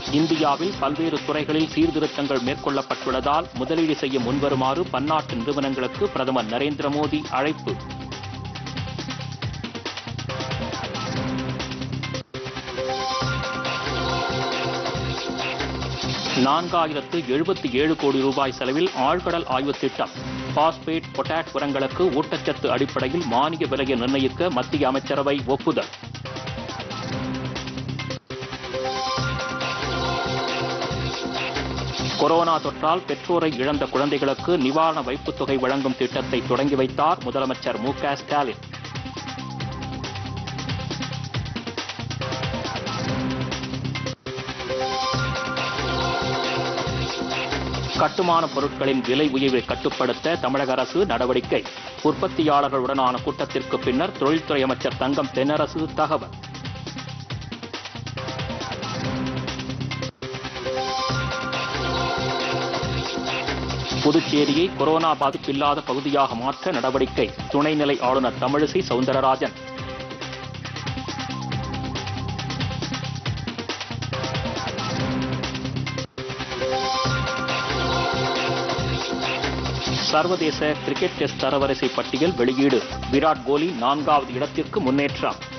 இந்தியாவில் பல்வேறு துறைகளில் சீர்திருத்தங்கள் மேற்கொள்ளப்பட்டுள்ளதால் முதலீடு செய்ய முன்வருமாறு பன்னாட்டு நிறுவனங்களுக்கு பிரதமர் நரேந்திர மோடி அழைப்பு நான்காயிரத்து எழுபத்தி ஏழு கோடி ரூபாய் செலவில் ஆழ்கடல் ஆய்வு திட்டம் பாஸ்பேட் பொட்டாஷ் உரங்களுக்கு ஊட்டச்சத்து அடிப்படையில் மானிய விலையை நிர்ணயிக்க மத்திய அமைச்சரவை ஒப்புதல் கொரோனா தொற்றால் பெற்றோரை இழந்த குழந்தைகளுக்கு நிவாரண வைப்புத் தொகை வழங்கும் திட்டத்தை தொடங்கி வைத்தார் முதலமைச்சர் மு க ஸ்டாலின் கட்டுமான பொருட்களின் விலை உயர்வை கட்டுப்படுத்த தமிழக அரசு நடவடிக்கை உற்பத்தியாளர்களுடனான கூட்டத்திற்கு பின்னர் தொழில்துறை அமைச்சர் தங்கம் தென்னரசு தகவல் புதுச்சேரியை கொரோனா பாதிப்பில்லாத பகுதியாக மாற்ற நடவடிக்கை துணைநிலை ஆளுநர் தமிழிசை சவுந்தரராஜன் சர்வதேச கிரிக்கெட் டெஸ்ட் தரவரிசை பட்டியல் வெளியீடு விராட் கோலி நான்காவது இடத்திற்கு முன்னேற்றம்